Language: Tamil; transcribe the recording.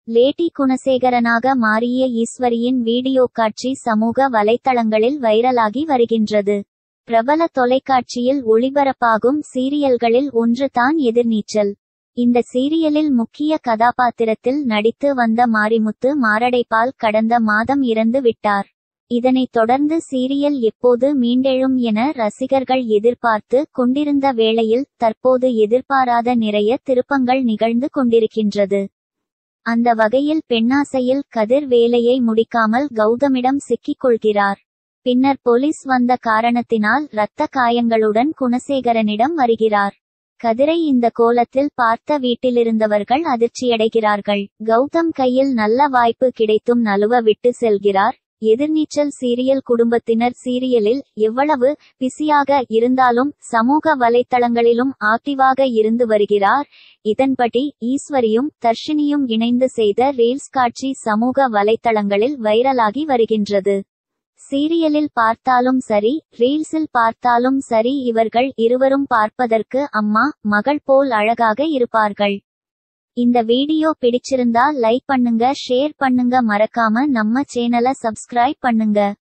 லேடி குணசேகரனாக மாறிய ஈஸ்வரியின் வீடியோ காட்சி சமூக வலைத்தளங்களில் வைரலாகி வருகின்றது பிரபல தொலைக்காட்சியில் ஒளிபரப்பாகும் சீரியல்களில் ஒன்று தான் எதிர்நீச்சல் இந்த சீரியலில் முக்கிய கதாபாத்திரத்தில் நடித்து வந்த மாரிமுத்து மாரடைப்பால் கடந்த மாதம் இறந்து விட்டார் இதனைத் தொடர்ந்து சீரியல் எப்போது மீண்டெழும் என ரசிகர்கள் எதிர்பார்த்து கொண்டிருந்த வேளையில் தற்போது எதிர்பாராத நிறைய திருப்பங்கள் நிகழ்ந்து கொண்டிருக்கின்றது அந்த வகையில் பெண்ணாசையில் கதிர் வேலையை முடிக்காமல் கௌதமிடம் சிக்கிக் கொள்கிறார் பின்னர் போலீஸ் வந்த காரணத்தினால் இரத்த காயங்களுடன் குணசேகரனிடம் வருகிறார் கதிரை இந்த கோலத்தில் பார்த்த வீட்டிலிருந்தவர்கள் அதிர்ச்சியடைகிறார்கள் கௌதம் கையில் நல்ல வாய்ப்பு கிடைத்தும் நழுவ விட்டு செல்கிறார் எதிர்நீச்சல் சீரியல் குடும்பத்தினர் சீரியலில் எவ்வளவு பிஸியாக இருந்தாலும் சமூக வலைத்தளங்களிலும் ஆக்டிவாக இருந்து வருகிறார் இதன்படி ஈஸ்வரியும் தர்ஷினியும் இணைந்து செய்த ரீல்ஸ் காட்சி சமூக வலைத்தளங்களில் வைரலாகி வருகின்றது சீரியலில் பார்த்தாலும் சரி ரீல்ஸில் பார்த்தாலும் சரி இவர்கள் இருவரும் பார்ப்பதற்கு அம்மா மகள் போல் அழகாக இருப்பார்கள் இந்த வீடியோ பிடிச்சிருந்தா லைக் பண்ணுங்க ஷேர் பண்ணுங்க மறக்காம நம்ம சேனலை சப்ஸ்கிரைப் பண்ணுங்க